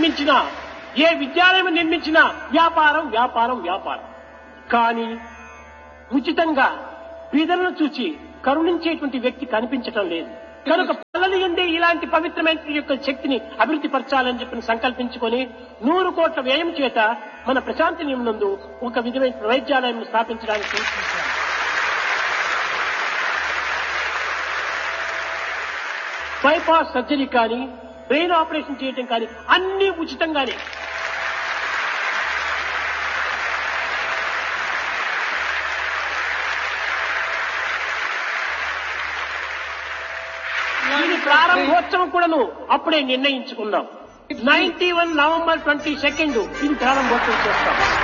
నిర్మించినా ఏ విద్యాలయం నిర్మించినా వ్యాపారం వ్యాపారం వ్యాపారం కానీ ఉచితంగా బీదలను చూచి కరుణించేటువంటి వ్యక్తి కనిపించటం లేదు కనుక పిల్లలు ఉండే ఇలాంటి పవిత్రమైన యొక్క శక్తిని అభివృద్ధి పరచాలని చెప్పి సంకల్పించుకొని నూరు కోట్ల వ్యయం చేత మన ప్రశాంతి నందు ఒక విధమైన వైద్యాలయం స్థాపించడానికి ప్రయత్నించారు బైపాస్ సర్జరీ కానీ బ్రెయిన్ ఆపరేషన్ చేయటం కానీ అన్ని ఉచితంగానే దీని ప్రారంభోత్సవం కూడాను అప్పుడే నిర్ణయించుకున్నాం ninety one November twenty second ఇది ప్రారంభోత్సవం చేస్తాం